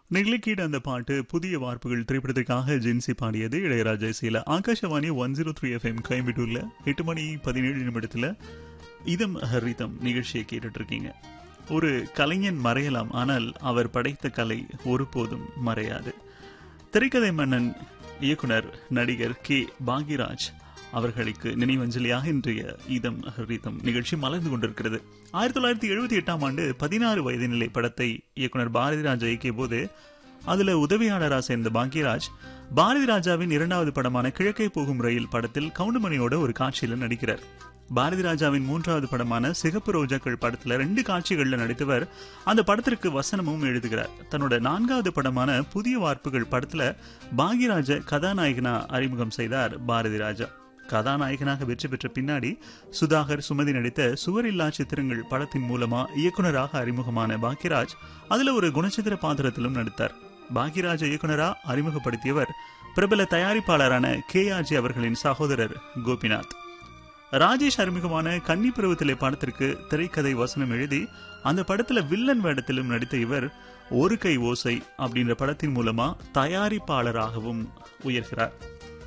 நெகிழிக்கீடு அந்த பாட்டு புதிய வார்ப்புகள் திரைப்படத்திற்காக ஜென்சி பாடியது இளையராஜா இசையில் Akashvani one zero three FM கோயம்புத்தூர்ல எட்டு மணி பதினேழு நிமிடத்துல இதம் ஹரிதம் நிகழ்ச்சியை கேட்டுட்டு இருக்கீங்க ஒரு கலைஞன் மறையலாம் ஆனால் அவர் படைத்த கலை ஒருபோதும் மறையாது திரைக்கதை மன்னன் இயக்குனர் நடிகர் கே பாக்யராஜ் அவர்களுக்கு நினைவஞ்சலியாக இன்றைய இதம் ஹரிதம் நிகழ்ச்சி மலர்ந்து கொண்டிருக்கிறது ஆயிரத்தி தொள்ளாயிரத்தி எழுபத்தி எட்டாம் ஆண்டு பதினாறு வயது நிலை படத்தை இயக்குனர் பாரதி ராஜா இயக்கிய போது அதுல உதவியாளராக சேர்ந்த பாக்யராஜ் பாரதி ராஜாவின் இரண்டாவது படமான கிழக்கே போகும் ரயில் படத்தில் கவுண்டமணியோட ஒரு காட்சியில நடிக்கிறார் பாரதி ராஜாவின் மூன்றாவது படமான சிகப்பு ரோஜாக்கள் படத்துல ரெண்டு காட்சிகள்ல நடித்தவர் அந்த படத்திற்கு வசனமும் எழுதுகிறார் தன்னோட நான்காவது படமான புதிய வார்ப்புகள் படத்துல பாக்யராஜ கதாநாயகனா அறிமுகம் செய்தார் பாரதி ராஜா கதாநாயகனாக வெற்றி பெற்ற பின்னாடி சுதாகர் சுமதி நடித்த சுவரில்லா சித்திரங்கள் படத்தின் மூலமா இயக்குனராக அறிமுகமான பாக்யராஜ் அதுல ஒரு குணச்சித்திர பாத்திரத்திலும் நடித்தார் பாக்யராஜ இயக்குனரா அறிமுகப்படுத்தியவர் பிரபல தயாரிப்பாளரான கே ஆர்ஜி அவர்களின் சகோதரர் கோபிநாத் ராஜேஷ் அறிமுகமான கன்னி பருவத்திலே படத்திற்கு திரைக்கதை வசனம் எழுதி அந்த படத்துல வில்லன் வேடத்திலும் நடித்த இவர் ஒரு கை ஓசை அப்படின்ற படத்தின் மூலமா தயாரிப்பாளராகவும் உயர்கிறார்